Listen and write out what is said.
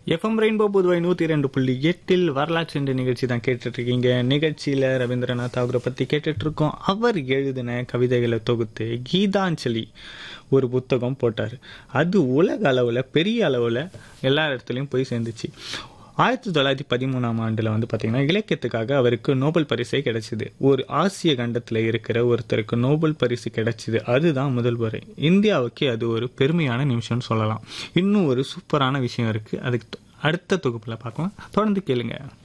FM rainbow Puduvai நூத்தி ரெண்டு புள்ளி எட்டில் வரலாற்று என்ற நிகழ்ச்சி தான் கேட்டுட்டு இருக்கீங்க நிகழ்ச்சியில ரவீந்திரநாத் தாகூரை பத்தி கேட்டுட்டு இருக்கோம் அவர் எழுதின கவிதைகளை தொகுத்து கீதாஞ்சலி ஒரு புத்தகம் போட்டார் அது உலக அளவில் பெரிய அளவில் எல்லா இடத்துலையும் போய் சேர்ந்துச்சு ஆயிரத்தி தொள்ளாயிரத்தி பதிமூணாம் ஆண்டில் வந்து பார்த்தீங்கன்னா இலக்கியத்துக்காக அவருக்கு நோபல் பரிசே கிடைச்சிது ஒரு ஆசிய கண்டத்தில் இருக்கிற ஒருத்தருக்கு நோபல் பரிசு கிடைச்சிது அதுதான் முதல் முறை இந்தியாவுக்கு அது ஒரு பெருமையான நிமிஷம்னு சொல்லலாம் இன்னும் ஒரு சூப்பரான விஷயம் இருக்குது அதுக்கு அடுத்த தொகுப்பில் பார்க்கலாம் தொடர்ந்து கேளுங்க